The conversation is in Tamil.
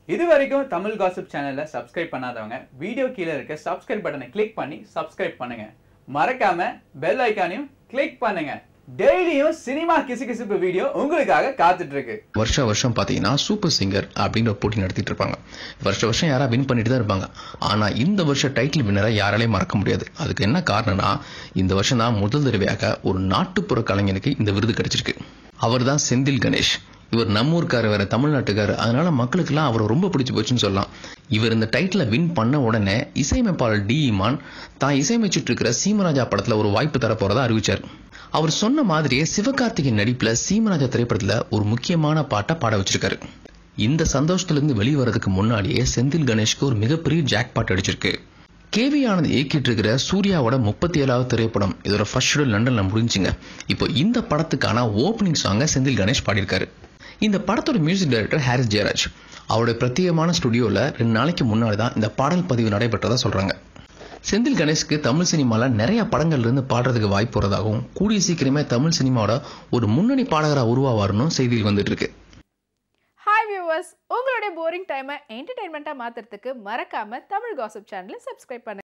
இது வரைக்கும் தமிழ் காசிப் சேனலை சப்ஸ்கிரைப் பண்ணாதவங்க வீடியோ கீழே இருக்க சப்ஸ்கிரைப் பட்டனை கிளிக் பண்ணி சப்ஸ்கிரைப் பண்ணுங்க மறக்காம பெல் ஐக்கானையும் கிளிக் பண்ணுங்க டெய்லியும் சினிமா கிசுகிசுப்பு வீடியோ உங்களுக்காக காத்துட்டு இருக்கு வருஷ வருஷம் பார்த்தீங்கன்னா சூப்பர் சிங்கர் அப்படின்ற ஒரு போட்டி நடத்திட்டு இருப்பாங்க வருஷ வருஷம் யாரா வின் பண்ணிட்டு தான் இருப்பாங்க ஆனால் இந்த வருஷம் டைட்டில் வின்னரை யாராலையும் மறக்க முடியாது அதுக்கு என்ன காரணம்னா இந்த வருஷம் தான் முதல் தடவையாக ஒரு நாட்டுப்புற கலைஞனுக்கு இந்த விருது கிடைச்சிருக்கு அவர் தான் செந்தில் கணேஷ் இவர் நம்ம ஊருக்காரர் வேற தமிழ்நாட்டுக்காரர் அதனால மக்களுக்கெல்லாம் அவர் ரொம்ப பிடிச்சு போச்சுன்னு சொல்லலாம் இவர் இந்த டைட்டிலை வின் பண்ண உடனே இசையமைப்பாளர் டி இமான் தான் இசையமைச்சிட்டு இருக்கிற சீமராஜா படத்துல ஒரு வாய்ப்பு தர போறதா அறிவிச்சார் அவர் சொன்ன மாதிரியே சிவகார்த்திகேயன் நடிப்புல சீமராஜா திரைப்படத்துல ஒரு முக்கியமான பாட்டை பாட வச்சிருக்காரு இந்த சந்தோஷத்துல இருந்து வெளிவரதுக்கு முன்னாடியே செந்தில் கணேஷ்க்கு ஒரு மிகப்பெரிய ஜாக் பாட் அடிச்சிருக்கு கேவி ஆனந்த் இயக்கிட்டு இருக்கிற சூர்யாவோட முப்பத்தி ஏழாவது திரைப்படம் இதோட ஃபர்ஸ்ட் ஷெடியூல் லண்டன்ல முடிஞ்சுங்க இப்போ இந்த படத்துக்கான ஓப்பனிங் சாங்கை செந்தில் கணேஷ் பாடியிருக்காரு இந்த படத்தோட மியூசிக் டைரக்டர் ஹாரிஸ் ஜெயராஜ் அவருடைய பிரத்யேகமான ஸ்டுடியோவில் ரெண்டு நாளைக்கு முன்னாடி தான் இந்த பாடல் பதிவு நடைபெற்றதா சொல்றாங்க செந்தில் கணேஷ்க்கு தமிழ் சினிமால நிறைய படங்கள்ல இருந்து பாடுறதுக்கு வாய்ப்பு வரதாகவும் கூடிய சீக்கிரமே தமிழ் சினிமாவோட ஒரு முன்னணி பாடகராக உருவாவாருன்னு செய்தியில் வந்துட்டு இருக்கு ஹாய் வியூவர்ஸ் உங்களுடைய போரிங் டைமை என்டர்டைன்மெண்ட்டாக மாற்றுறதுக்கு மறக்காம தமிழ் காசிப் சேனலை சப்ஸ்கிரைப் பண்ணுங்க